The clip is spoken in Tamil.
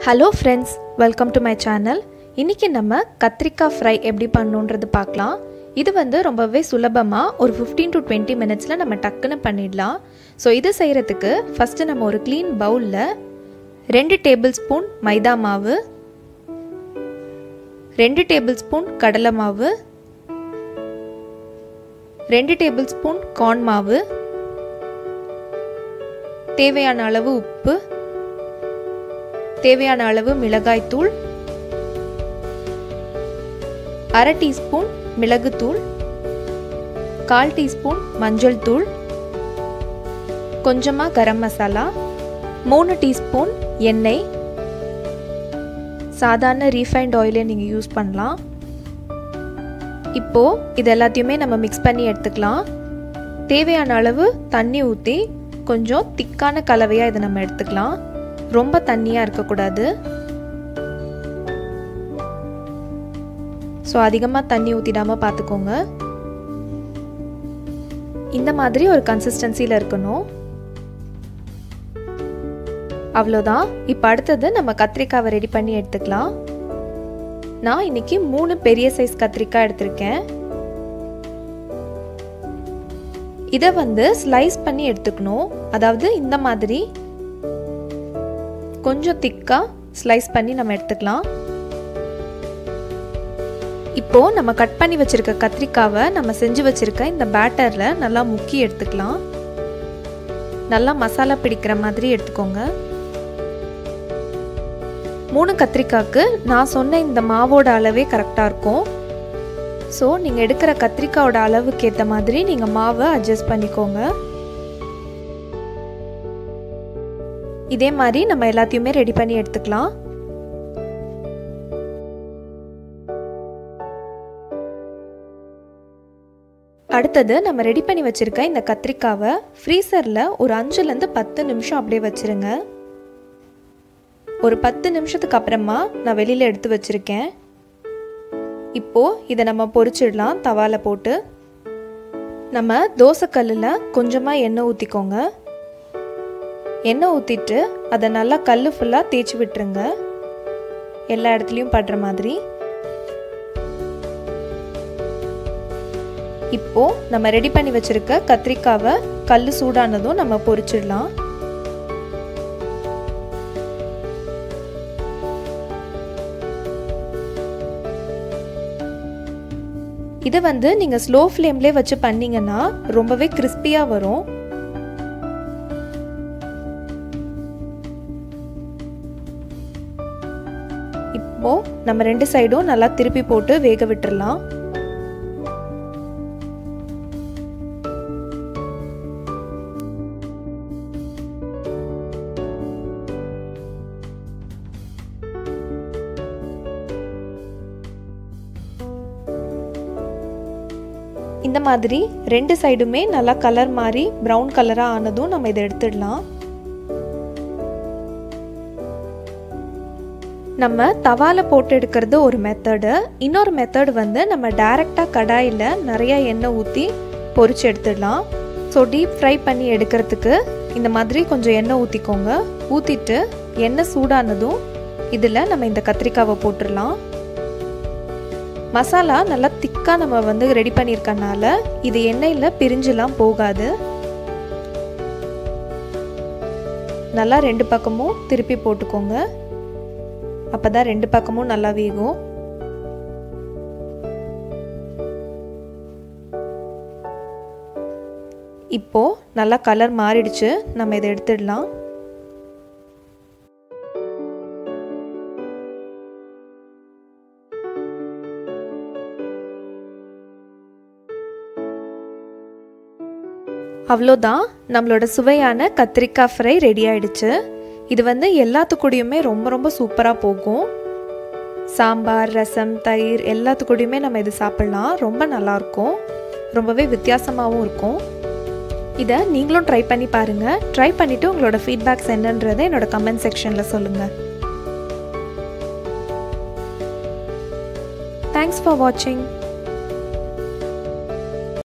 hello friends welcome to my channel இன்றைக்கி நம்ம கத்திரிக்காய் ஃப்ரை எப்படி பண்ணணுன்றது பார்க்கலாம் இது வந்து ரொம்பவே சுலபமாக ஒரு ஃபிஃப்டீன் டு டுவெண்ட்டி மினிட்ஸில் நம்ம டக்குன்னு பண்ணிடலாம் ஸோ இது செய்கிறதுக்கு ஃபஸ்ட்டு நம்ம ஒரு க்ளீன் பவுலில் ரெண்டு டேபிள் ஸ்பூன் மைதா மாவு ரெண்டு டேபிள் ஸ்பூன் கடலை மாவு ரெண்டு டேபிள் ஸ்பூன் கார்ன் மாவு தேவையான அளவு உப்பு தேவையான அளவு மிளகாய்த்தூள் அரை டீஸ்பூன் மிளகுத்தூள் கால் டீஸ்பூன் மஞ்சள் தூள் கொஞ்சமாக கரம் மசாலா மூணு டீஸ்பூன் எண்ணெய் சாதாரண ரீஃபைண்ட் ஆயிலே நீங்கள் யூஸ் பண்ணலாம் இப்போது இது எல்லாத்தையுமே நம்ம மிக்ஸ் பண்ணி எடுத்துக்கலாம் தேவையான அளவு தண்ணி ஊற்றி கொஞ்சம் திக்கான கலவையாக இதை நம்ம எடுத்துக்கலாம் ரொம்ப தண்ணியாக இருக்கக்கூடாது ஸோ அதிகமாக தண்ணி ஊற்றிடாமல் பார்த்துக்கோங்க இந்த மாதிரி ஒரு கன்சிஸ்டன்சியில் இருக்கணும் அவ்வளோதான் இப்போ அடுத்தது நம்ம கத்திரிக்காவை ரெடி பண்ணி எடுத்துக்கலாம் நான் இன்னைக்கு மூணு பெரிய சைஸ் கத்திரிக்காய் எடுத்திருக்கேன் இதை வந்து ஸ்லைஸ் பண்ணி எடுத்துக்கணும் அதாவது இந்த மாதிரி கொஞ்சம் திக்காக ஸ்லைஸ் பண்ணி நம்ம எடுத்துக்கலாம் இப்போ நம்ம கட் பண்ணி வச்சிருக்க கத்திரிக்காவை நம்ம செஞ்சு வச்சிருக்க இந்த பேட்டரில் நல்லா முக்கி எடுத்துக்கலாம் நல்லா மசாலா பிடிக்கிற மாதிரி எடுத்துக்கோங்க மூணு கத்திரிக்காய்க்கு நான் சொன்ன இந்த மாவோட அளவே கரெக்டாக இருக்கும் ஸோ நீங்கள் எடுக்கிற கத்திரிக்காயோட அளவுக்கு ஏற்ற மாதிரி நீங்கள் மாவை அட்ஜஸ்ட் பண்ணிக்கோங்க இதே மாதிரி நம்ம எல்லாத்தையுமே ரெடி பண்ணி எடுத்துக்கலாம் அடுத்தது நம்ம ரெடி பண்ணி வச்சுருக்க இந்த கத்திரிக்காவை ஃப்ரீசரில் ஒரு அஞ்சுலேருந்து பத்து நிமிஷம் அப்படியே வச்சுருங்க ஒரு பத்து நிமிஷத்துக்கு அப்புறமா நான் வெளியில் எடுத்து வச்சுருக்கேன் இப்போது இதை நம்ம பொரிச்சிடலாம் தவாவில் போட்டு நம்ம தோசைக்கல்லில் கொஞ்சமாக எண்ணெய் ஊற்றிக்கோங்க எண்ணெய் ஊற்றிட்டு அதை நல்லா கல் ஃபுல்லாக தேய்ச்சி விட்டுருங்க எல்லா இடத்துலையும் படுற மாதிரி இப்போ நம்ம ரெடி பண்ணி வச்சிருக்க கத்திரிக்காவை கல் சூடானதும் நம்ம பொரிச்சிடலாம் இதை வந்து நீங்கள் ஸ்லோ ஃப்ளேம்லேயே வச்சு பண்ணீங்கன்னா ரொம்பவே கிறிஸ்பியாக வரும் இப்போ நம்ம ரெண்டு சைடும் நல்லா திருப்பி போட்டு வேக விட்டுறலாம் இந்த மாதிரி ரெண்டு சைடுமே நல்லா கலர் மாதிரி ப்ரௌன் கலராக ஆனதும் நம்ம இதை எடுத்துடலாம் நம்ம தவாவில் போட்டு எடுக்கிறது ஒரு மெத்தடு இன்னொரு மெத்தடு வந்து நம்ம டைரெக்டாக கடாயில் நிறையா எண்ணெய் ஊற்றி பொரிச்சு எடுத்துடலாம் ஸோ டீப் ஃப்ரை பண்ணி எடுக்கிறதுக்கு இந்த மாதிரி கொஞ்சம் எண்ணெய் ஊற்றிக்கோங்க ஊற்றிட்டு எண்ணெய் சூடானதும் இதில் நம்ம இந்த கத்திரிக்காவை போட்டுடலாம் மசாலா நல்லா திக்காக நம்ம வந்து ரெடி பண்ணியிருக்கனால இது எண்ணெயில் பிரிஞ்சுலாம் போகாது நல்லா ரெண்டு பக்கமும் திருப்பி போட்டுக்கோங்க அப்போ தான் ரெண்டு பக்கமும் நல்லா வேகும் இப்போ நல்லா கலர் மாறிடுச்சு நம்ம இதை எடுத்துடலாம் அவ்வளோதான் நம்மளோட சுவையான கத்திரிக்காய் ஃப்ரை ரெடி ஆயிடுச்சு இது வந்து எல்லாத்துக்கூடையுமே ரொம்ப ரொம்ப சூப்பராக போகும் சாம்பார் ரசம் தயிர் எல்லாத்துக்கூடையுமே நம்ம இது சாப்பிட்லாம் ரொம்ப நல்லாயிருக்கும் ரொம்பவே வித்தியாசமாகவும் இருக்கும் இதை நீங்களும் ட்ரை பண்ணி பாருங்கள் ட்ரை பண்ணிவிட்டு உங்களோட ஃபீட்பேக்ஸ் என்னன்றதை என்னோட கமெண்ட் செக்ஷனில் சொல்லுங்கள் தேங்க்ஸ் ஃபார் வாட்சிங்